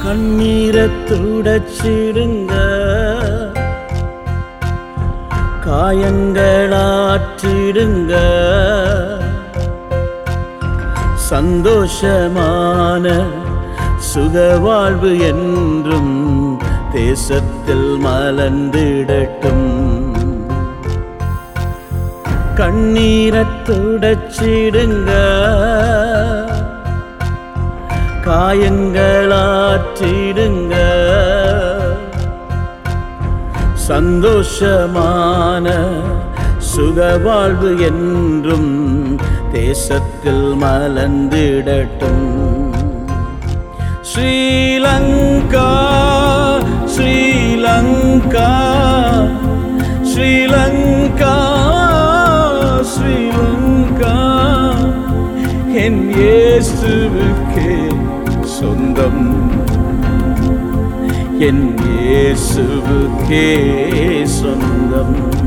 கண்ணீரை துடைச்சிடுங்க காயங்களாற்றிடுங்க சந்தோஷமான சுகவாழ்வு என்றும் தேசத்தில் மலர்ந்திடட்டும் கண்ணீரை துடைச்சிடுங்க காயங்களாற்றிடுங்க சந்தோஷமான சுகவாழ்வு என்றும் தேசத்தில் மலர்ந்திடட்டும் ஸ்ரீலங்கா ஸ்ரீலங்கா ஸ்ரீலங்கா ஸ்ரீலங்கா என் இயேசுவுக்கே சொந்தம் என் இயேசுவுக்கே சொந்தம்